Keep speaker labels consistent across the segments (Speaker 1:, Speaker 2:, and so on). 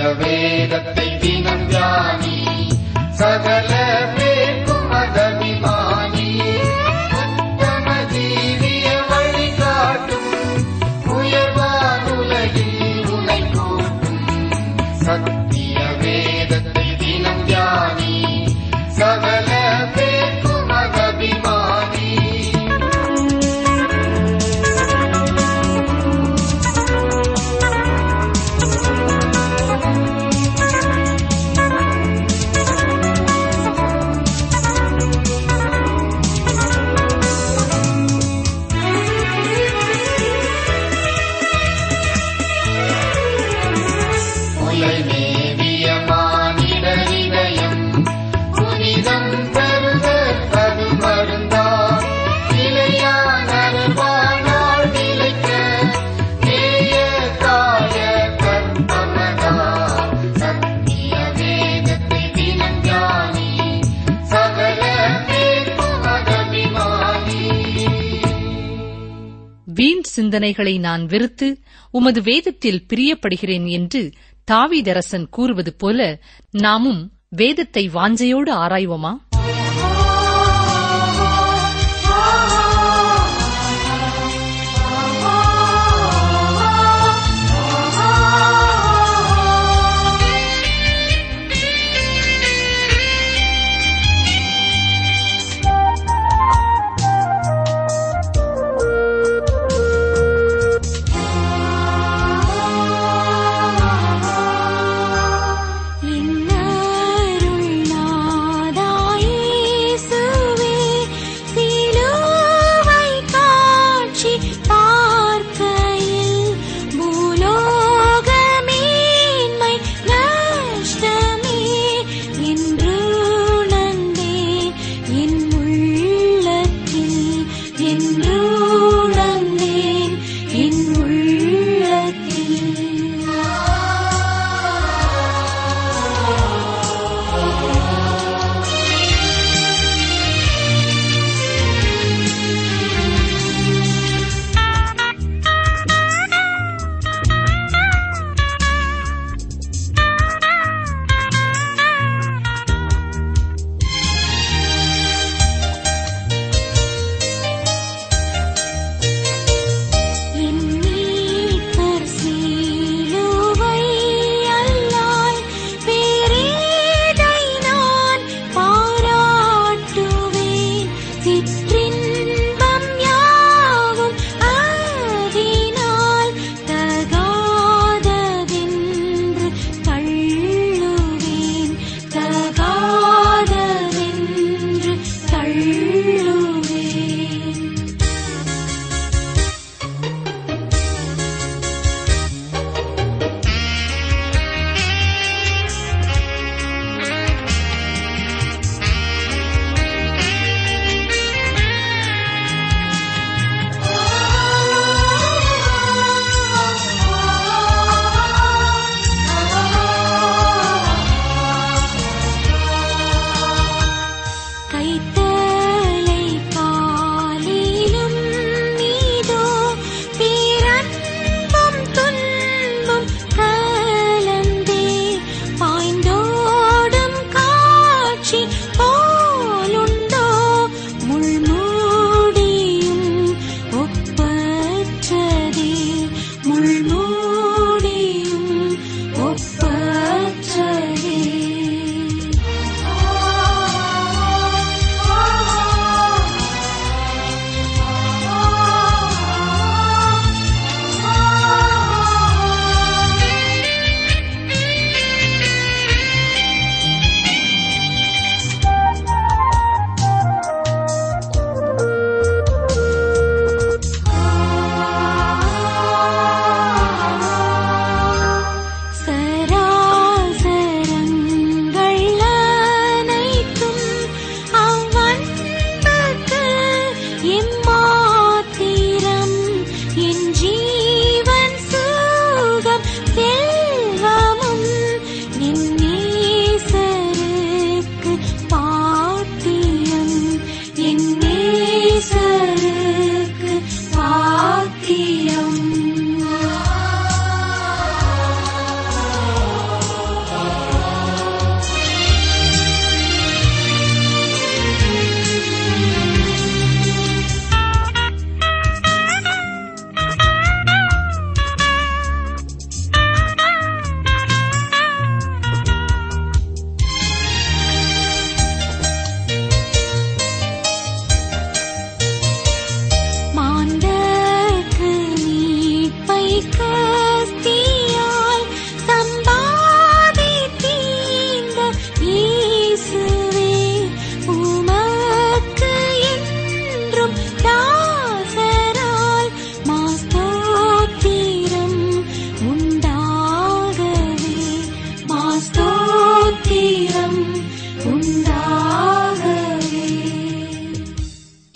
Speaker 1: வேதத்தை தினம் தியானி சகல பேர்க்கும் அதபிமானி உத்தம ஜீவிய வழிகாட்டும் உயர்வானுலகில் உனை கூட்டும் சத்திய வேதத்தை தினம் தியானி சகல பேர்க்கும் அதபிமானி உலைமேவிய மானிடர் இதயம் புனிதம் பெருக அது மருந்தா நிலையான வாழ்நாள் நிலைக்க நேய காய கற்பமதா சத்திய வேதத்தை தினம் தியானி சகல பேர்க்கும் அதபிமானி
Speaker 2: வீண் சிந்தனைகளை நான் வெறுத்து உமது வேதத்தில் பிரியப்படுகிறேன் என்று தாவீதரசன் கூறுவது போல நாமும் வேதத்தை வாஞ்சையோடு ஆராய்வோமா
Speaker 3: இன்னருள் நாதாய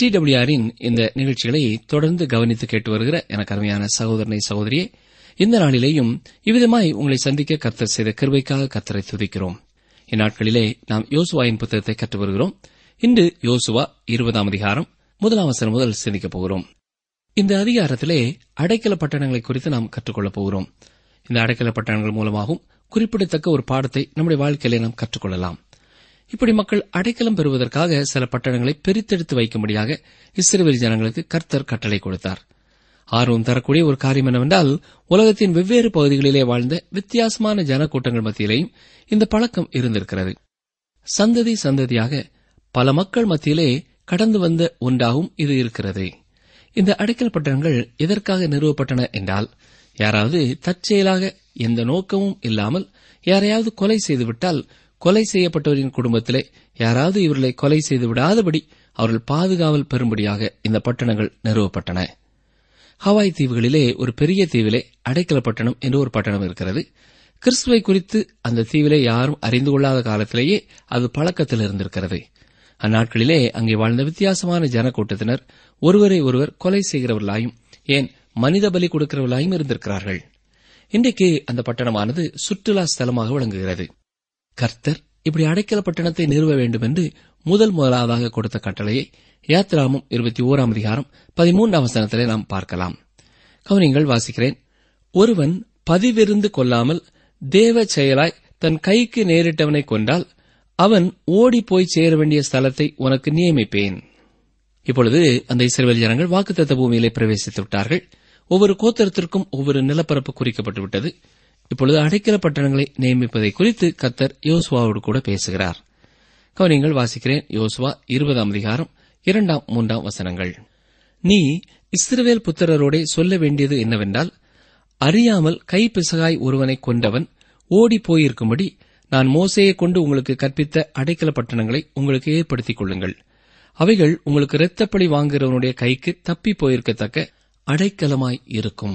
Speaker 3: டிடபிள்யூஆரின் இந்த நிகழ்ச்சிகளை தொடர்ந்து கவனித்து கேட்டு வருகிற எனக்கு அருமையான சகோதரனை சகோதரியே இந்த நாளிலேயும் இவ்விதமாய் உங்களை சந்திக்க கர்த்தர் செய்த கிருபைக்காக கர்த்தரை துதிக்கிறோம் இந்நாட்களிலே நாம் யோசுவாயின் புத்தகத்தை கற்று வருகிறோம் இன்று யோசுவா இருபதாம் அதிகாரம் முதலாம் வசனம் முதல் சிந்திக்கப் போகிறோம் இந்த அதிகாரத்திலே அடைக்கல பட்டணங்களை குறித்து நாம் கற்றுக்கொள்ளப் போகிறோம் இந்த அடைக்கல பட்டணங்கள் மூலமாகவும் குறிப்பிடத்தக்க ஒரு பாடத்தை நம்முடைய வாழ்க்கையிலே நாம் கற்றுக்கொள்ளலாம் இப்படி மக்கள் அடைக்கலம் பெறுவதற்காக சில பட்டணங்களை பிரித்தெடுத்து வைக்கும்படியாக இஸ்ரேல் ஜனங்களுக்கு கர்த்தர் கட்டளை கொடுத்தார் ஆர்வம் தரக்கூடிய ஒரு காரியம் என்னவென்றால் உலகத்தின் வெவ்வேறு பகுதிகளிலே வாழ்ந்த வித்தியாசமான ஜனக்கூட்டங்கள் மத்தியிலேயும் இந்த பழக்கம் இருந்திருக்கிறது சந்ததி சந்ததியாக பல மக்கள் மத்தியிலே கடந்து வந்த ஒன்றாகவும் இது இருக்கிறது இந்த அடைக்கல் பட்டணங்கள் எதற்காக நிறுவப்பட்டன என்றால் யாராவது தற்செயலாக எந்த நோக்கமும் இல்லாமல் யாரையாவது கொலை செய்துவிட்டால் கொலை செய்யப்பட்டவரின் குடும்பத்திலே யாராவது இவர்களை கொலை செய்து விடாதபடி அவர்கள் பாதுகாவல் பெறும்படியாக இந்த பட்டணங்கள் நிறுவப்பட்டன ஹவாய் தீவுகளிலே ஒரு பெரிய தீவிலே அடைக்கல பட்டணம் என்று ஒரு பட்டணம் இருக்கிறது கிறிஸ்துவை குறித்து அந்த தீவிலே யாரும் அறிந்து கொள்ளாத காலத்திலேயே அது பழக்கத்தில் இருந்திருக்கிறது அந்நாட்களிலே அங்கே வாழ்ந்த வித்தியாசமான ஜனக்கூட்டத்தினர் ஒருவரை ஒருவர் கொலை செய்கிறவர்களாயும் ஏன் மனித பலி கொடுக்கிறவர்களாயும் இருந்திருக்கிறார்கள் இன்றைக்கு அந்த பட்டணமானது சுற்றுலா ஸ்தலமாக விளங்குகிறது கர்த்தர் இப்படி அடைக்கல பட்டணத்தை நிறுவ வேண்டும் என்று முதல் முதலாவதாக கொடுத்த கட்டளையை யாத்ராமம் இருபத்தி ஓராம் அதிகாரம் பதிமூன்றாம் வசனத்திலே நாம் பார்க்கலாம் கவனிங்கள் வாசிக்கிறேன் ஒருவன் பதிவிருந்து கொள்ளாமல் தேவ செயலாய் தன் கைக்கு நேரிட்டவனை கொண்டால் அவன் ஓடிப்போய் சேர வேண்டிய ஸ்தலத்தை உனக்கு நியமிப்பேன் இப்பொழுது அந்த இஸ்ரேல் ஜனங்கள் வாக்குத்தத்த பூமியிலே பிரவேசித்து விட்டார்கள் ஒவ்வொரு கோத்திரத்திற்கும் ஒவ்வொரு நிலப்பரப்பு குறிக்கப்பட்டு விட்டது இப்பொழுது அடைக்கல பட்டணங்களை நியமிப்பதை குறித்து கத்தர் யோசுவாவோடு கூட பேசுகிறார் கவனிங்கள் வாசிக்கிறேன் யோசுவா இருபதாம் அதிகாரம் இரண்டாம் மூன்றாம் வசனங்கள் நீ இஸ்ரவேல் புத்திரரோடே சொல்ல வேண்டியது என்னவென்றால் அறியாமல் கைப்பிசகாய் ஒருவனை கொண்டவன் ஓடி போயிருக்கும்படி நான் மோசையை கொண்டு உங்களுக்கு கற்பித்த அடைக்கல பட்டணங்களை உங்களுக்கு ஏற்படுத்திக் கொள்ளுங்கள் அவைகள் உங்களுக்கு இரத்தப்படி வாங்குகிறவனுடைய கைக்கு தப்பி போயிருக்கத்தக்க அடைக்கலமாய் இருக்கும்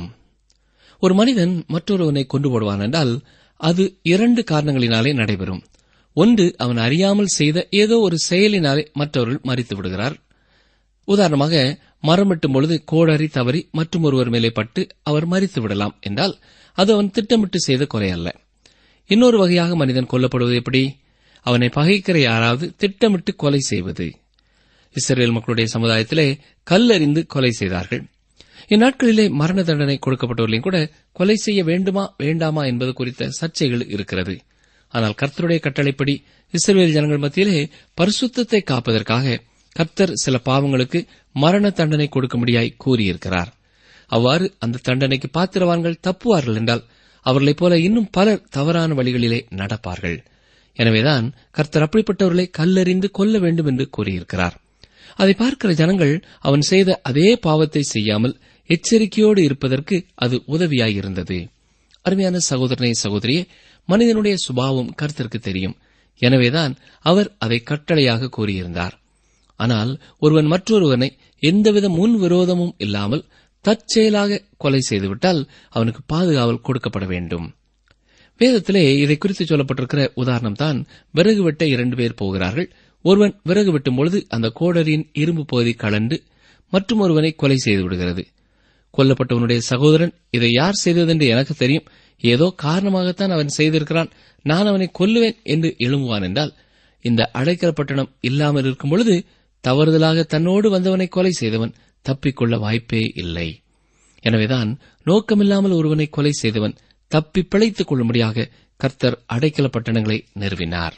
Speaker 3: ஒரு மனிதன் மற்றொருவனை கொண்டு போடுவான் என்றால் அது இரண்டு காரணங்களினாலே நடைபெறும் ஒன்று அவன் அறியாமல் செய்த ஏதோ ஒரு செயலினாலே மற்றவர்கள் மறித்து விடுகிறார் உதாரணமாக மரம் வெட்டும் பொழுது கோடரி தவறி மற்றும் ஒருவர் மேலே பட்டு அவர் மறித்து விடலாம் என்றால் அது அவன் திட்டமிட்டு செய்த கொலை அல்ல இன்னொரு வகையாக மனிதன் கொல்லப்படுவது எப்படி அவனை பகைக்கிற யாராவது திட்டமிட்டு கொலை செய்வது இஸ்ரேல் மக்களுடைய சமுதாயத்திலே கல்லறிந்து கொலை செய்தார்கள் இந்நாட்களிலே மரண தண்டனை கொடுக்கப்பட்டவர்களையும் கூட கொலை செய்ய வேண்டுமா வேண்டாமா என்பது குறித்த சர்ச்சைகள் இருக்கிறது ஆனால் கர்த்தருடைய கட்டளைப்படி இஸ்ரேல் ஜனங்கள் மத்தியிலே பரிசுத்தத்தை காப்பதற்காக கர்த்தர் சில பாவங்களுக்கு மரண தண்டனை கொடுக்கும்படியாய் கூறியிருக்கிறார் அவ்வாறு அந்த தண்டனைக்கு பாத்திரவான்கள் தப்புவார்கள் என்றால் அவர்களைப் போல இன்னும் பலர் தவறான வழிகளிலே நடப்பார்கள் எனவேதான் கர்த்தர் அப்படிப்பட்டவர்களை கல்லறிந்து கொல்ல வேண்டும் என்று கூறியிருக்கிறார் அதை பார்க்கிற ஜனங்கள் அவன் செய்த அதே பாவத்தை செய்யாமல் எச்சரிக்கையோடு இருப்பதற்கு அது உதவியாயிருந்தது அருமையான சகோதரனை சகோதரியே மனிதனுடைய சுபாவம் கர்த்தருக்கு தெரியும் எனவேதான் அவர் அதை கட்டளையாக கூறியிருந்தார் ஆனால் ஒருவன் மற்றொருவனை எந்தவித முன் விரோதமும் இல்லாமல் தற்செயலாக கொலை செய்துவிட்டால் அவனுக்கு பாதுகாவல் கொடுக்கப்பட வேண்டும் வேதத்திலே இதை குறித்து சொல்லப்பட்டிருக்கிற உதாரணம் தான் விறகு வெட்ட இரண்டு பேர் போகிறார்கள் ஒருவன் விறகு வெட்டும் பொழுது அந்த கோடரியின் இரும்பு பகுதி கலண்டு மற்றும் ஒருவனை கொலை செய்து விடுகிறது கொல்லப்பட்டவனுடைய சகோதரன் இதை யார் செய்ததென்று எனக்கு தெரியும் ஏதோ காரணமாகத்தான் அவன் செய்திருக்கிறான் நான் அவனை கொல்லுவேன் என்று எழும்புவான் என்றால் இந்த அடைக்கல பட்டணம் இல்லாமல் இருக்கும் பொழுது தவறுதலாக தன்னோடு வந்தவனை கொலை செய்தவன் தப்பிக்கொள்ள வாய்ப்பே இல்லை எனவேதான் நோக்கமில்லாமல் ஒருவனை கொலை செய்தவன் தப்பி பிழைத்துக் கொள்ளும்படியாக கர்த்தர் அடைக்கல பட்டணங்களை நிறுவினார்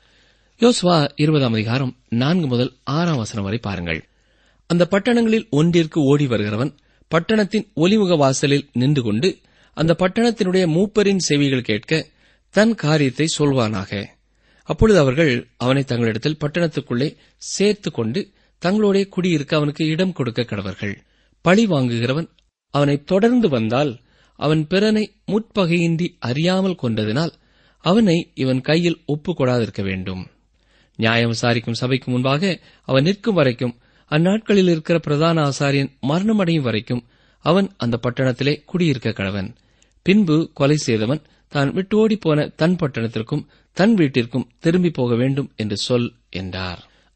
Speaker 3: யோசுவா இருபதாம் அதிகாரம் நான்கு முதல் ஆறாம் வசனம் வரை பாருங்கள் அந்த பட்டணங்களில் ஒன்றிற்கு ஓடி வருகிறவன் பட்டணத்தின் ஒலிமுக வாசலில் நின்று கொண்டு அந்த பட்டணத்தினுடைய மூப்பரின் செவிகள் கேட்க தன் காரியத்தை சொல்வானாக அப்பொழுது அவர்கள் அவனை தங்களிடத்தில் பட்டணத்துக்குள்ளே சேர்த்துக் கொண்டு தங்களோட குடியிருக்க அவனுக்கு இடம் கொடுக்க கடவர்கள் பழி வாங்குகிறவன் அவனை தொடர்ந்து வந்தால் அவன் பிறனை முற்பகையின்றி அறியாமல் கொண்டதினால் அவனை இவன் கையில் ஒப்புக் கொடாதிருக்க வேண்டும் நியாயம் விசாரிக்கும் சபைக்கு முன்பாக அவன் நிற்கும் வரைக்கும் அந்நாட்களில் இருக்கிற பிரதான ஆசாரியன் மரணமடையும் வரைக்கும் அவன் அந்த பட்டணத்திலே குடியிருக்க கடவன் பின்பு கொலை செய்தவன் தான் விட்டு ஓடிப் போன தன் பட்டணத்திற்கும் தன் வீட்டிற்கும் திரும்பி போக வேண்டும் என்று சொல் என்றார்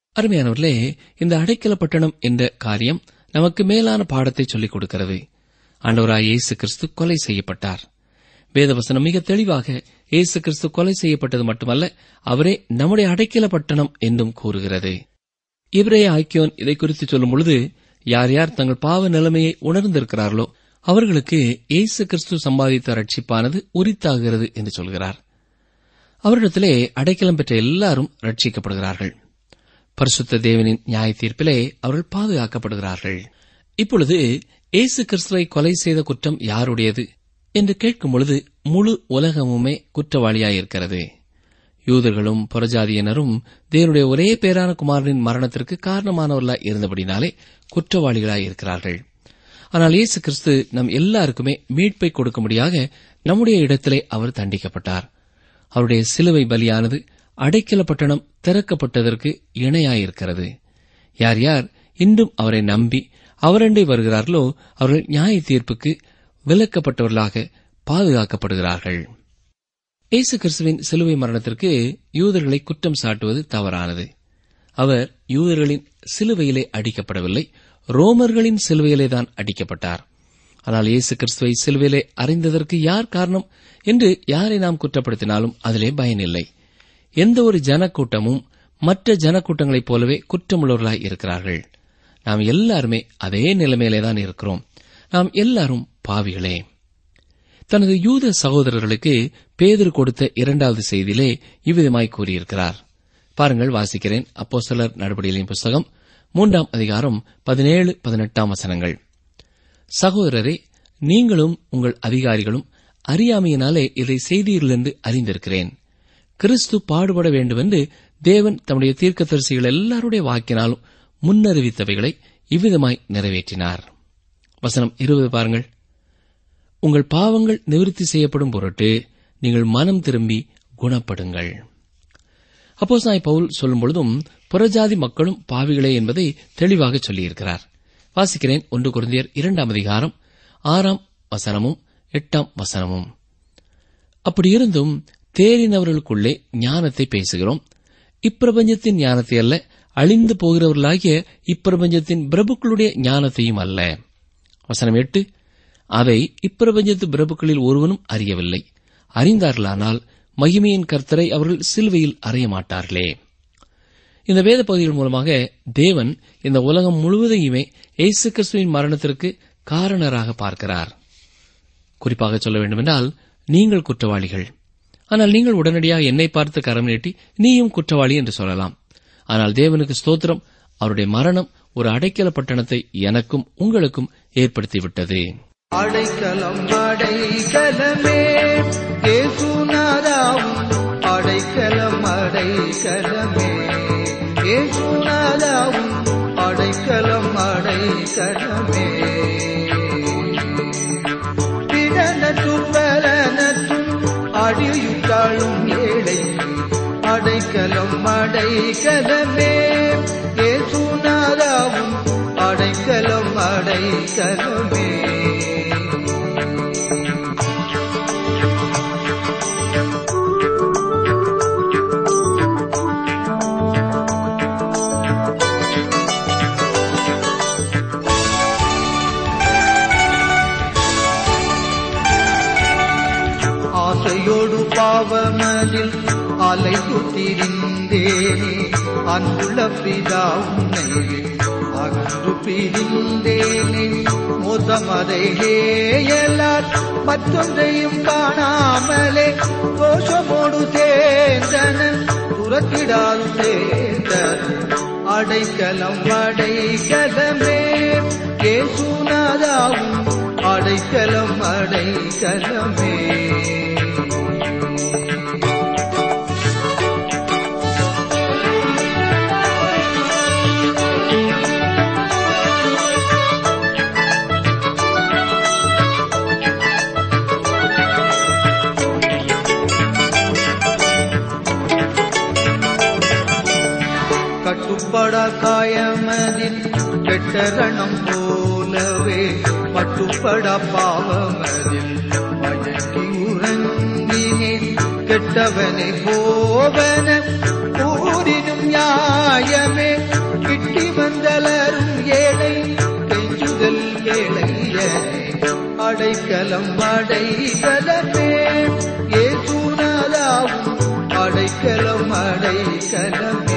Speaker 3: அருமையானவர்களே இந்த அடைக்கல பட்டணம் என்ற காரியம் நமக்கு மேலான பாடத்தை சொல்லிக் கொடுக்கிறது ஆண்டவராய் இயேசு கிறிஸ்து கொலை செய்யப்பட்டார் வேதவசனம் மிக தெளிவாக இயேசு கிறிஸ்து கொலை செய்யப்பட்டது மட்டுமல்ல அவரே நம்முடைய அடைக்கல பட்டணம் என்றும் கூறுகிறது இவரே ஆக்கியோன் இதை குறித்து சொல்லும் பொழுது யார் யார் தங்கள் பாவ நிலைமையை உணர்ந்திருக்கிறார்களோ அவர்களுக்கு இயேசு கிறிஸ்து சம்பாதித்த ரட்சிப்பானது உரித்தாகிறது என்று சொல்கிறார் அவரிடத்திலே அடைக்கலம் பெற்ற எல்லாரும் ரட்சிக்கப்படுகிறார்கள் பரிசுத்த தேவனின் நியாய தீர்ப்பிலே அவர்கள் பாதுகாக்கப்படுகிறார்கள் இப்பொழுது இயேசு கிறிஸ்துவை கொலை செய்த குற்றம் யாருடையது என்று கேட்கும் பொழுது முழு உலகமுமே குற்றவாளியாயிருக்கிறது யூதர்களும் புறஜாதியினரும் தேவனுடைய ஒரே பேரான குமாரனின் மரணத்திற்கு காரணமானவர்களாய் இருந்தபடினாலே குற்றவாளிகளாய் இருக்கிறார்கள் ஆனால் இயேசு கிறிஸ்து நம் எல்லாருக்குமே மீட்பை கொடுக்கும்படியாக நம்முடைய இடத்திலே அவர் தண்டிக்கப்பட்டார் அவருடைய சிலுவை பலியானது அடைக்கல பட்டணம் திறக்கப்பட்டதற்கு இணையாயிருக்கிறது யார் யார் இன்றும் அவரை நம்பி அவரண்டை வருகிறார்களோ அவர்கள் நியாய தீர்ப்புக்கு விலக்கப்பட்டவர்களாக பாதுகாக்கப்படுகிறார்கள் இயேசு கிறிஸ்துவின் சிலுவை மரணத்திற்கு யூதர்களை குற்றம் சாட்டுவது தவறானது அவர் யூதர்களின் சிலுவையிலே அடிக்கப்படவில்லை ரோமர்களின் சிலுவையிலே தான் அடிக்கப்பட்டார் ஆனால் இயேசு கிறிஸ்துவை சிலுவையிலே அறிந்ததற்கு யார் காரணம் என்று யாரை நாம் குற்றப்படுத்தினாலும் அதிலே பயனில்லை எந்த ஒரு ஜனக்கூட்டமும் மற்ற ஜனக்கூட்டங்களைப் போலவே குற்றமுள்ளவர்களாய் இருக்கிறார்கள் நாம் எல்லாருமே அதே நிலைமையிலே தான் இருக்கிறோம் நாம் எல்லாரும் பாவிகளே தனது யூத சகோதரர்களுக்கு பேதர் கொடுத்த இரண்டாவது செய்தியிலே இவ்விதமாய் கூறியிருக்கிறார் பாருங்கள் வாசிக்கிறேன் அப்போ சிலர் நடவடிக்கைகளின் புஸ்தகம் மூன்றாம் அதிகாரம் பதினேழு பதினெட்டாம் வசனங்கள் சகோதரரே நீங்களும் உங்கள் அதிகாரிகளும் அறியாமையினாலே இதை செய்தீர்கள் என்று அறிந்திருக்கிறேன் கிறிஸ்து பாடுபட வேண்டுமென்று தேவன் தம்முடைய தீர்க்கதரிசிகள் எல்லாருடைய வாக்கினாலும் முன்னறிவித்தவைகளை இவ்விதமாய் நிறைவேற்றினார் வசனம் இருபது பாருங்கள் உங்கள் பாவங்கள் நிவிருத்தி செய்யப்படும் பொருட்டு நீங்கள் மனம் திரும்பி குணப்படுங்கள் அப்போ சாய் பவுல் சொல்லும் பொழுதும் புறஜாதி மக்களும் பாவிகளே என்பதை தெளிவாக சொல்லியிருக்கிறார் வாசிக்கிறேன் ஒன்று குருந்தியர் இரண்டாம் அதிகாரம் ஆறாம் வசனமும் எட்டாம் வசனமும் அப்படியிருந்தும் தேறினவர்களுக்குள்ளே ஞானத்தை பேசுகிறோம் இப்பிரபஞ்சத்தின் ஞானத்தை அல்ல அழிந்து போகிறவர்களாகிய இப்பிரபஞ்சத்தின் பிரபுக்களுடைய ஞானத்தையும் அல்ல வசனம் எட்டு அதை இப்பிரபஞ்சத்து பிரபுக்களில் ஒருவனும் அறியவில்லை அறிந்தார்களானால் மகிமையின் கர்த்தரை அவர்கள் சிலுவையில் அறைய மாட்டார்களே இந்த வேத பகுதிகள் மூலமாக தேவன் இந்த உலகம் முழுவதையுமே இயேசு கிறிஸ்துவின் மரணத்திற்கு காரணராக பார்க்கிறார் குறிப்பாக சொல்ல வேண்டுமென்றால் நீங்கள் குற்றவாளிகள் ஆனால் நீங்கள் உடனடியாக என்னை பார்த்து கரம் நீட்டி நீயும் குற்றவாளி என்று சொல்லலாம் ஆனால் தேவனுக்கு ஸ்தோத்திரம் அவருடைய மரணம் ஒரு அடைக்கல பட்டணத்தை எனக்கும் உங்களுக்கும் ஏற்படுத்திவிட்டது
Speaker 4: அடைக்கலம் அடைக்கலமே ஏசுநாதாவும் அடைக்கலம் அடைக்கலமே ஏசுநாதாவும் அடைக்கலம் அடைக்கலமே பிடனத்தும் பலனத்தும் அடியுட்டாளும் ஏழை அடைக்கலம் அடைக்கலமே ஏசுநாதாவும் அடைக்கலம் அடைக்கலமே ஆசையோடு பாவமதில் அலைந்து திரிந்தேனே அன்புள்ள பிதா உன்னை அன்று பிரிந்தேனே மோசமதை எல்லார் மற்றொன்றையும் காணாமலே தோஷமோடு சேர்ந்தனன் துரத்திடாது சேர்ந்தனன் அடைக்கலம் அடைக்கலமே கேசுநாதாவும் அடைக்கலம் அடைக்கலமே கட்டுப்பட காயமதில் கெட்டரணம் போலவே பட்டுப்பட பாவமதில் மயக்கி உறங்கினேன் கெட்டவனை போவன கூறினும் நியாயமே கிட்டி வந்தலரும் ஏழை கெஞ்சுதல் கேளையனே அடைக்கலம் அடைக்கலமே ஏசுநாதாவும் அடைக்கலம் அடைக்கலமே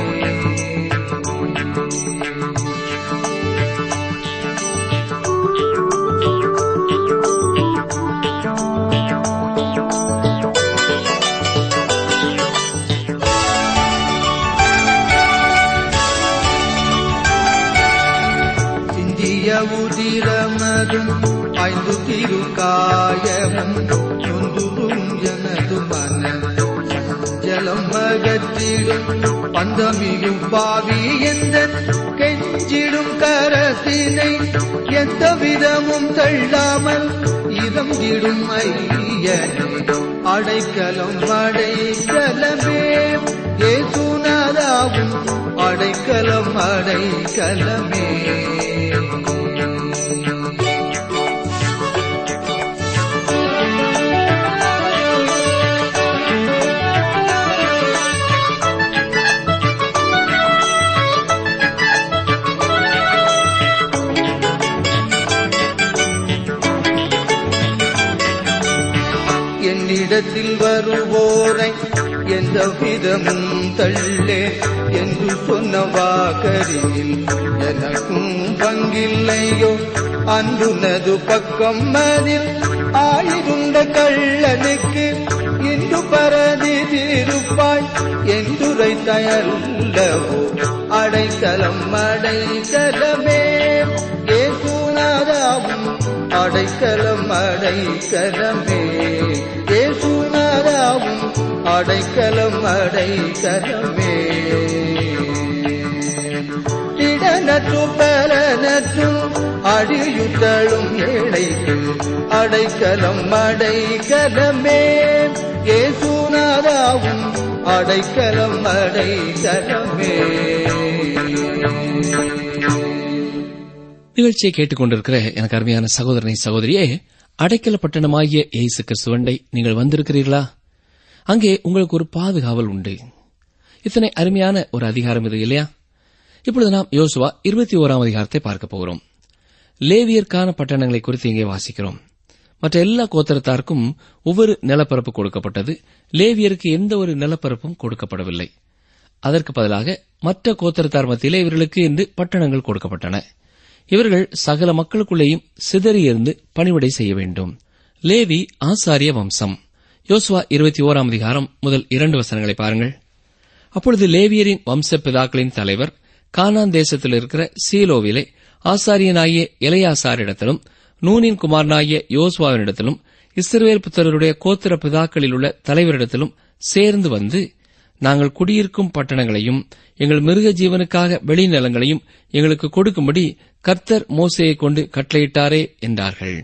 Speaker 4: சிந்திய உதிரமதும் ஐந்து திருக்காயமும் நொந்துரும் எனது மன ஜலம் மகத்திடும் பந்தமியும் பாவி எந்த கெஞ்சிடும் கரத்தினை எந்த விதமும் தள்ளாமல் இதம் இடும் ஐயனே அடைக்கலம் அடைக்கலமே ஏசுநாதாவும் அடைக்கலம் அடைக்கலமே என்னிடத்தில் வருவோரை எந்த விதமும் தள்ளே என்று சொன்ன வாக்கரில் எனக்கும் பங்கில்லையோ அன்புனது பக்கம் அதில் ஆயிருந்த கள்ளனுக்கு இன்று பரதி திருப்பாய் என்றுரைத்தயல்லவோ அடைக்கலம் அடைக்கலமே ஏசுநாதாவும் அடைக்கலம் அடைக்கலமே ஏசுநாதாவும் அடைக்கலம் அடைக்கலமே இடனற்று பலனற்றும் அடியுத்தளும் ஏழைக்கு அடைக்கலம் அடைக்கலமே ஏசுநாதாவும் அடைக்கலம் அடைக்கலமே
Speaker 3: நிகழ்ச்சியை கேட்டுக்கொண்டிருக்கிற எனக்கு அருமையான சகோதரனை சகோதரியே அடைக்கல பட்டணமாகிய இயேசு கிறிஸ்துவண்டை நீங்கள் வந்திருக்கிறீர்களா அங்கே உங்களுக்கு ஒரு பாதுகாவல் உண்டு இத்தனை அருமையான ஒரு அதிகாரம் இது இல்லையா இப்பொழுது நாம் யோசுவா இருபத்தி ஓராம் அதிகாரத்தை பார்க்க போகிறோம் லேவியர்க்கான பட்டணங்களை குறித்து இங்கே வாசிக்கிறோம் மற்ற எல்லா கோத்திரத்தாருக்கும் ஒவ்வொரு நிலப்பரப்பு கொடுக்கப்பட்டது லேவியருக்கு எந்த ஒரு நிலப்பரப்பும் கொடுக்கப்படவில்லை அதற்கு பதிலாக மற்ற கோத்திரத்தார் மத்தியிலே இவர்களுக்கு என்று பட்டணங்கள் கொடுக்கப்பட்டன இவர்கள் சகல மக்களுக்குள்ளேயும் சிதறியிருந்து பணிவிடை செய்ய வேண்டும் லேவி ஆசாரிய வம்சம் யோசுவா இருபத்தி ஓராம் அதிகாரம் முதல் இரண்டு வசனங்களை பாருங்கள் அப்பொழுது லேவியரின் வம்ச பிதாக்களின் தலைவர் கானான் தேசத்தில் இருக்கிற சீலோவிலே ஆசாரியனாகிய இளையாசாரிடத்திலும் நூனின் குமாரனாகிய யோசுவாவினிடத்திலும் இஸ்ரவேல் புத்தருடைய கோத்திர பிதாக்களில் உள்ள தலைவரிடத்திலும் சேர்ந்து வந்து நாங்கள் குடியிருக்கும் பட்டணங்களையும் எங்கள் மிருக ஜீவனுக்காக வெளிநிலங்களையும் எங்களுக்கு கொடுக்கும்படி கர்த்தர் மோசையை கொண்டு கட்டளையிட்டாரே என்றார்கள்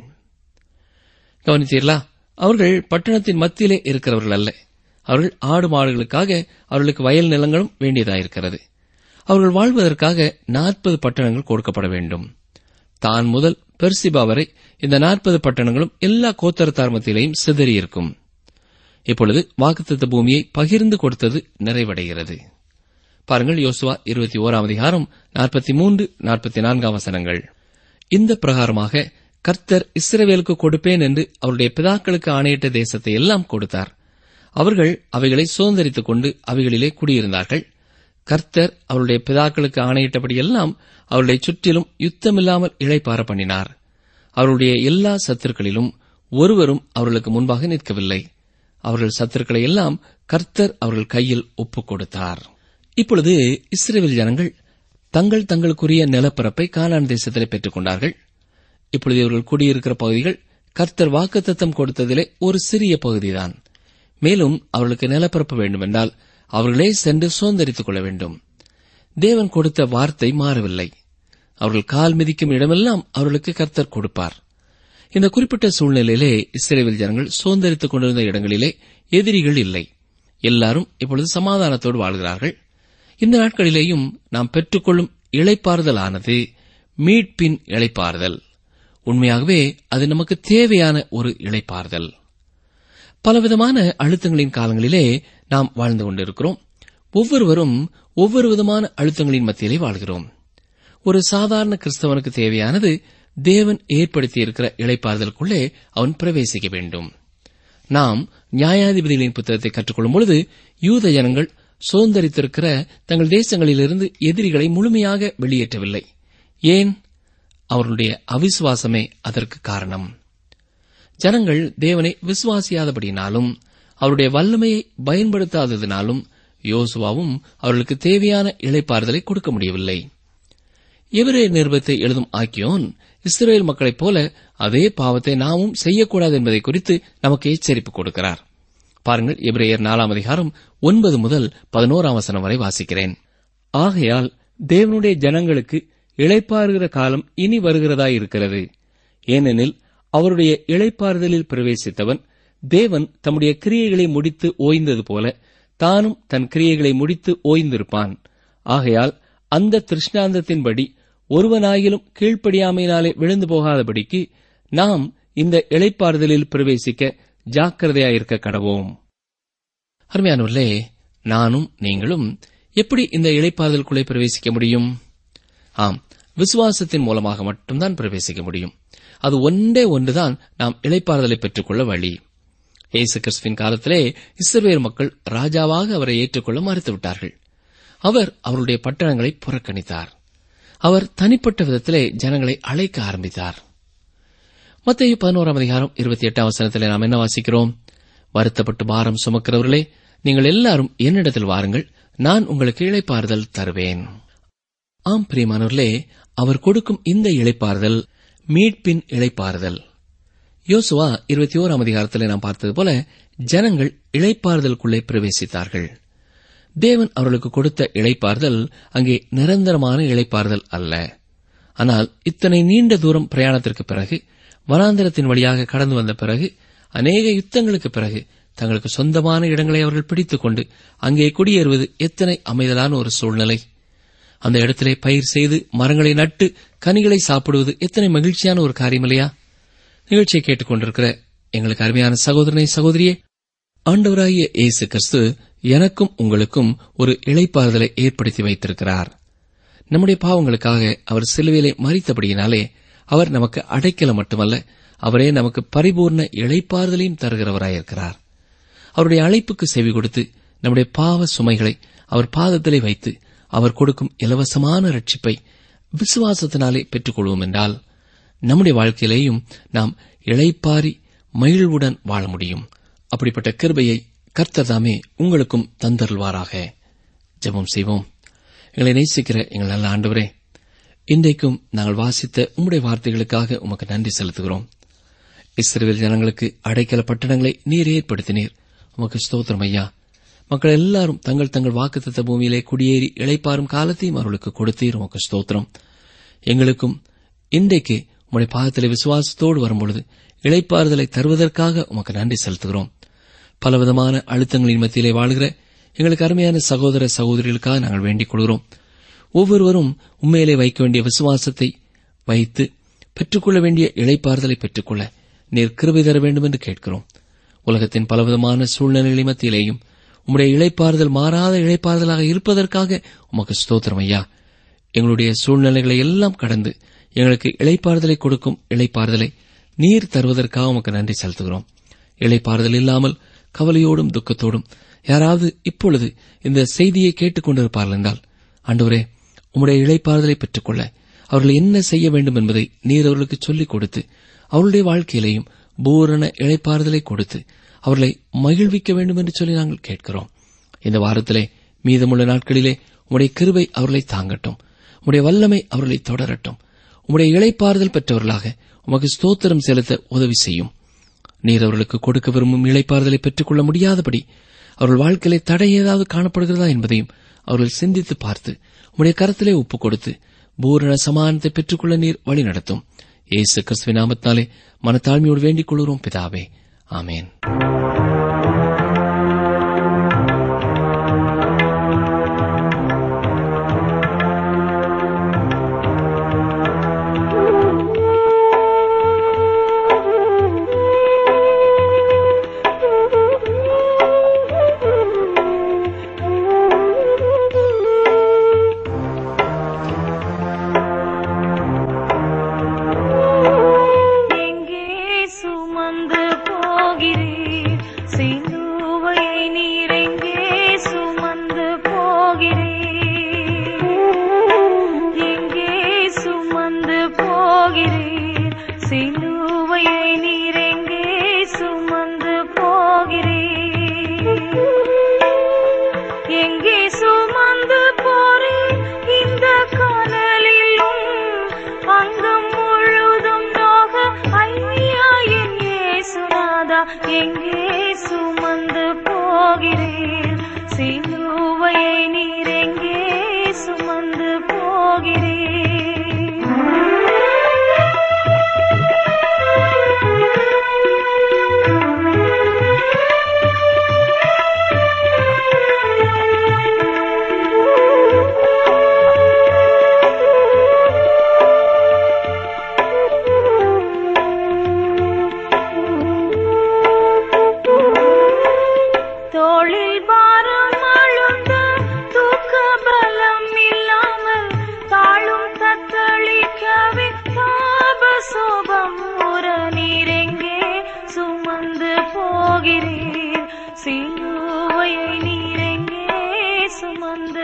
Speaker 3: கவனித்தீர்களா அவர்கள் பட்டணத்தின் மத்தியிலே இருக்கிறவர்கள் அல்ல அவர்கள் ஆடு மாடுகளுக்காக அவர்களுக்கு வயல் நிலங்களும் வேண்டியதாயிருக்கிறது அவர்கள் வாழ்வதற்காக நாற்பது பட்டணங்கள் கொடுக்கப்பட வேண்டும் தான் முதல் பெர்சிபா வரை இந்த நாற்பது பட்டணங்களும் எல்லா கோத்தரத்தார் மத்தியிலையும் சிதறியிருக்கும் இப்பொழுது வாக்குத்தத்த பூமியை பகிர்ந்து கொடுத்தது நிறைவடைகிறது பாருங்கள் யோசுவா இருபத்தி ஓராம் அதிகாரம் நாற்பத்தி மூன்று நாற்பத்தி நான்காம் வசனங்கள் இந்த பிரகாரமாக கர்த்தர் இஸ்ரவேலுக்கு கொடுப்பேன் என்று அவருடைய பிதாக்களுக்கு ஆணையிட்ட தேசத்தை எல்லாம் கொடுத்தார் அவர்கள் அவைகளை சுதந்திரித்துக் கொண்டு அவைகளிலே குடியிருந்தார்கள் கர்த்தர் அவருடைய பிதாக்களுக்கு ஆணையிட்டபடியெல்லாம் அவருடைய சுற்றிலும் யுத்தமில்லாமல் இளைப்பார பண்ணினார் அவருடைய எல்லா சத்துருக்களிலும் ஒருவரும் அவர்களுக்கு முன்பாக நிற்கவில்லை அவர்கள் சத்துருக்களை எல்லாம் கர்த்தர் அவர்கள் கையில் ஒப்புக் கொடுத்தார் இப்பொழுது இஸ்ரேல் ஜனங்கள் தங்கள் தங்களுக்குரிய நிலப்பரப்பை கானான் தேசத்திலே பெற்றுக் கொண்டார்கள் இப்பொழுது இவர்கள் குடியிருக்கிற பகுதிகள் கர்த்தர் வாக்குத்தத்தம் கொடுத்ததிலே ஒரு சிறிய பகுதிதான் மேலும் அவர்களுக்கு நிலப்பரப்பு வேண்டுமென்றால் அவர்களே சென்று சுதந்திரித்துக் கொள்ள வேண்டும் தேவன் கொடுத்த வார்த்தை மாறவில்லை அவர்கள் கால் மிதிக்கும் இடமெல்லாம் அவர்களுக்கு கர்த்தர் கொடுப்பார் இந்த குறிப்பிட்ட சூழ்நிலையிலே இஸ்ரேல் ஜனங்கள் சுதந்திரித்துக் கொண்டிருந்த இடங்களிலே எதிரிகள் இல்லை எல்லாரும் இப்பொழுது சமாதானத்தோடு வாழ்கிறார்கள் இந்த நாட்களிலேயும் நாம் பெற்றுக்கொள்ளும் இளைப்பாறுதலானது மீட்பின் இளைப்பாறுதல் உண்மையாகவே அது நமக்கு தேவையான ஒரு இளைப்பாறுதல் பலவிதமான அழுத்தங்களின் காலங்களிலே நாம் வாழ்ந்து கொண்டிருக்கிறோம் ஒவ்வொருவரும் ஒவ்வொரு விதமான அழுத்தங்களின் மத்தியிலே வாழ்கிறோம் ஒரு சாதாரண கிறிஸ்தவனுக்கு தேவையானது தேவன் ஏற்படுத்தியிருக்கிற இளைப்பாறுதலுக்குள்ளே அவன் பிரவேசிக்க வேண்டும் நாம் நியாயாதிபதிகளின் புத்தகத்தை கற்றுக்கொள்ளும் பொழுது யூத ஜனங்கள் சுதந்திரித்திருக்கிற தங்கள் தேசங்களிலிருந்து எதிரிகளை முழுமையாக வெளியேற்றவில்லை ஏன் அவர்களுடைய அவிசுவாசமே அதற்கு காரணம் ஜனங்கள் தேவனை விசுவாசியாதபடினாலும் அவருடைய வல்லமையை பயன்படுத்தாததினாலும் யோசுவாவும் அவர்களுக்கு தேவையான இளைப்பாறுதலை கொடுக்க முடியவில்லை எவரே நிருபத்தை எழுதும் ஆக்கியோன் இஸ்ரேல் மக்களைப் போல அதே பாவத்தை நாமும் செய்யக்கூடாது என்பதை குறித்து நமக்கு எச்சரிப்பு கொடுக்கிறார் பாருங்கள் எபிரேயர் நாலாம் அதிகாரம் ஒன்பது முதல் பதினோராம் வசனம் வரை வாசிக்கிறேன் ஆகையால் தேவனுடைய ஜனங்களுக்கு இளைப்பாறுகிற காலம் இனி வருகிறதாயிருக்கிறது ஏனெனில் அவருடைய இளைப்பாறுதலில் பிரவேசித்தவன் தேவன் தம்முடைய கிரியைகளை முடித்து ஓய்ந்தது போல தானும் தன் கிரியைகளை முடித்து ஓய்ந்திருப்பான் ஆகையால் அந்த திருஷ்டாந்தத்தின்படி ஒருவனாயிலும் கீழ்ப்படியாமையினாலே விழுந்து போகாதபடிக்கு நாம் இந்த இளைப்பாறுதலில் பிரவேசிக்க ஜாக்கிரதையாயிருக்க கடவோம் அருமையானவர்களே நானும் நீங்களும் எப்படி இந்த இளைப்பாறுதலுக்குள்ளே பிரவேசிக்க முடியும் ஆம் விசுவாசத்தின் மூலமாக மட்டும்தான் பிரவேசிக்க முடியும் அது ஒன்றே ஒன்றுதான் நாம் இளைப்பாறுதலை பெற்றுக்கொள்ள வழி இயேசு கிறிஸ்துவின் காலத்திலே இஸ்ரவேல் மக்கள் ராஜாவாக அவரை ஏற்றுக்கொள்ள மறுத்துவிட்டார்கள் அவர் அவருடைய பட்டணங்களை புறக்கணித்தார் அவர் தனிப்பட்ட விதத்திலே ஜனங்களை அழைக்க ஆரம்பித்தார் மத்திய பதினோராம் அதிகாரம் இருபத்தி எட்டாம் வசனத்திலே நாம் என்ன வாசிக்கிறோம் வருத்தப்பட்டு பாரம் சுமக்கிறவர்களே நீங்கள் எல்லாரும் என்னிடத்தில் வாருங்கள் நான் உங்களுக்கு இளைப்பாறுதல் தருவேன் ஆம் பிரியமானவர்களே அவர் கொடுக்கும் இந்த இளைப்பாறுதல் மீட்பின் இளைப்பாறுதல் யோசுவா இருபத்தி ஓராம் அதிகாரத்தில் நாம் பார்த்தது போல ஜனங்கள் இளைப்பாறுதலுக்குள்ளே பிரவேசித்தார்கள் தேவன் அவர்களுக்கு கொடுத்த இளைப்பாறுதல் அங்கே நிரந்தரமான இளைப்பாறுதல் அல்ல ஆனால் இத்தனை நீண்ட தூரம் பிரயாணத்திற்கு பிறகு வனாந்திரத்தின் வழியாக கடந்து வந்த பிறகு அநேக யுத்தங்களுக்கு பிறகு தங்களுக்கு சொந்தமான இடங்களை அவர்கள் பிடித்துக் கொண்டு அங்கே குடியேறுவது எத்தனை அமைதலான ஒரு சூழ்நிலை அந்த இடத்திலே பயிர் செய்து மரங்களை நட்டு கனிகளை சாப்பிடுவது எத்தனை மகிழ்ச்சியான ஒரு காரியம் இல்லையா நிகழ்ச்சியை கேட்டுக்கொண்டிருக்கிற எங்களுக்கு அருமையான சகோதரனை சகோதரியே ஆண்டவராகிய இயேசு கிறிஸ்து எனக்கும் உங்களுக்கும் ஒரு இளைப்பாறுதலை ஏற்படுத்தி வைத்திருக்கிறார் நம்முடைய பாவங்களுக்காக அவர் சிலுவையிலே மறித்தபடியினாலே அவர் நமக்கு அடைக்கலம் மட்டுமல்ல அவரே நமக்கு பரிபூர்ண இளைப்பாறுதலையும் தருகிறவராயிருக்கிறார் அவருடைய அழைப்புக்கு செவி கொடுத்து நம்முடைய பாவ சுமைகளை அவர் பாதத்திலே வைத்து அவர் கொடுக்கும் இலவசமான ரட்சிப்பை விசுவாசத்தினாலே பெற்றுக்கொள்வோம் என்றால் நம்முடைய வாழ்க்கையிலேயும் நாம் இளைப்பாரி மகிழ்வுடன் வாழ முடியும் அப்படிப்பட்ட கிருபையை கர்த்தர் தாமே உங்களுக்கும் தந்தருள்வாராக ஜெபம் செய்வோம் எங்களை நேசிக்கிற எங்கள் நல்ல ஆண்டவரே இன்றைக்கும் நாங்கள் வாசித்த உம்முடைய வார்த்தைகளுக்காக உமக்கு நன்றி செலுத்துகிறோம் இஸ்ரேல் ஜனங்களுக்கு அடைக்கல பட்டணங்களை நீர் ஏற்படுத்தினீர் உமக்கு ஸ்தோத்திரம் ஐயா மக்கள் எல்லாரும் தங்கள் தங்கள் வாக்குத்தத்த பூமியிலே குடியேறி இளைப்பாறும் காலத்தையும் அவர்களுக்கு கொடுத்தீர் உமக்கு ஸ்தோத்திரம் எங்களுக்கும் இன்றைக்கு உம்முடைய பாதத்திலே விசுவாசத்தோடு வரும்பொழுது இளைப்பாறுதலை தருவதற்காக உமக்கு நன்றி செலுத்துகிறோம் பலவிதமான அழுத்தங்களின் மத்தியிலே வாழ்கிற எங்களுக்கு அருமையான சகோதர சகோதரிகளுக்காக நாங்கள் வேண்டிக் கொள்கிறோம் ஒவ்வொருவரும் உண்மையிலே வைக்க வேண்டிய விசுவாசத்தை வைத்து பெற்றுக்கொள்ள வேண்டிய இளைப்பாறுதலை பெற்றுக்கொள்ள நீர் கிருபை தர வேண்டும் என்று கேட்கிறோம் உலகத்தின் பலவிதமான சூழ்நிலைகளை மத்தியிலேயும் உம்முடைய இளைப்பாறுதல் மாறாத இளைப்பாறுதலாக இருப்பதற்காக உமக்கு ஸ்தோத்திரம் ஐயா எங்களுடைய சூழ்நிலைகளை எல்லாம் கடந்து எங்களுக்கு இளைப்பாறுதலை கொடுக்கும் இளைப்பாறுதலை நீர் தருவதற்காக உமக்கு நன்றி செலுத்துகிறோம் இளைப்பாறுதல் இல்லாமல் கவலையோடும் துக்கத்தோடும் யாராவது இப்பொழுது இந்த செய்தியை கேட்டுக் கொண்டிருப்பார்கள் என்றால் ஆண்டவரே உம்முடைய இளைப்பாறுதலை பெற்றுக்கொள்ள அவர்கள் என்ன செய்ய வேண்டும் என்பதை நீர் அவர்களுக்கு சொல்லிக் கொடுத்து அவருடைய வாழ்க்கையிலேயும் பூரண இளைப்பாறுதலை கொடுத்து அவர்களை மகிழ்விக்க வேண்டும் என்று சொல்லி நாங்கள் கேட்கிறோம் இந்த வாரத்திலே மீதமுள்ள நாட்களிலே உம்முடைய கிருபை அவர்களை தாங்கட்டும் உம்முடைய வல்லமை அவர்களை தொடரட்டும் உம்முடைய இளைப்பாறுதல் பெற்றவர்களாக உமக்கு ஸ்தோத்திரம் செலுத்த உதவி செய்யும் நீர் அவர்களுக்கு கொடுக்க விரும்பும் இளைப்பாறுதலை பெற்றுக்கொள்ள முடியாதபடி அவர்கள் வாழ்க்கையிலே தடை ஏதாவது காணப்படுகிறதா என்பதையும் அவர்கள் சிந்தித்து பார்த்து உம்முடைய கரத்திலே ஒப்புக் கொடுத்து பூரண சமானத்தை பெற்றுக்கொள்ள நீர் வழி நடத்தும் இயேசு கிறிஸ்துவின் நாமத்தாலே மனத்தாழ்மையோடு வேண்டிக் கொள்கிறோம் பிதாவே ஆமேன்
Speaker 5: Thank you. தோளில் பாரம் அழுந்த தூக்க பலம் இல்லாமல் தாழும் தத்தளிக்கவே தாப சோபம் உற நீரெங்கே சுமந்து போகிறீர் சிலுவையை நீரெங்கே சுமந்து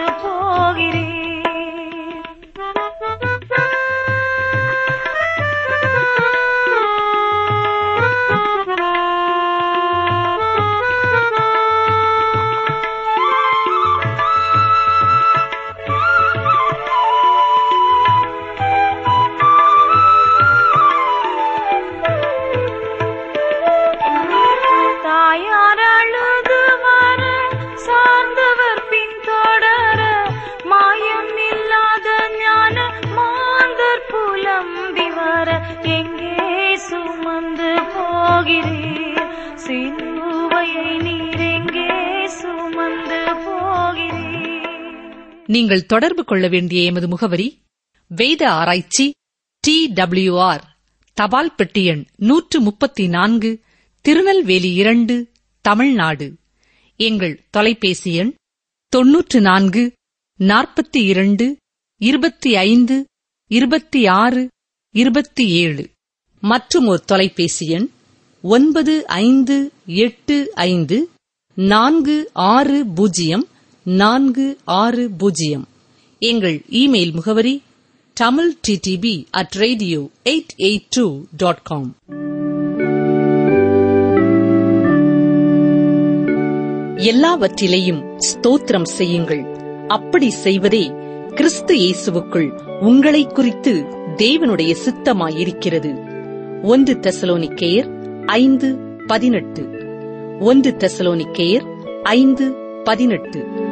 Speaker 5: போகிறீர் தாயார் அழுது வர சார்ந்தவர் பின்தொடர மாயம் இல்லாத ஞான மாந்தர் புலம்பி வர எங்கே சுமந்து போகிறீர் சிலுவையை நீர் எங்கே சுமந்து போகிறீர்
Speaker 2: நீங்கள் தொடர்பு கொள்ள வேண்டிய எமது முகவரி வேத ஆராய்ச்சி டி ஆர் தபால் பெட்டி எண் நூற்று முப்பத்தி நான்கு திருநெல்வேலி இரண்டு தமிழ்நாடு எங்கள் தொலைபேசி எண் தொன்னூற்று நான்கு நாற்பத்தி இரண்டு இருபத்தி ஐந்து இருபத்தி ஆறு இருபத்தி ஏழு மற்றும் ஒரு தொலைபேசி எண் ஒன்பது ஐந்து எட்டு ஐந்து நான்கு ஆறு பூஜ்ஜியம் நான்கு ஆறு பூஜ்ஜியம் எங்கள் இமெயில் முகவரி Tamil TDP at radio eight eight two dot com எல்லாவற்றிலேயும் ஸ்தோத்திரம் செய்யுங்கள் அப்படி செய்வதே கிறிஸ்து இயேசுவுக்குள் உங்களை குறித்து தேவனுடைய சித்தமாயிருக்கிறது ஒன்று தெசலோனிக்கேயர் ஐந்து பதினெட்டு ஒன்று தெசலோனிக்கேயர் ஐந்து பதினெட்டு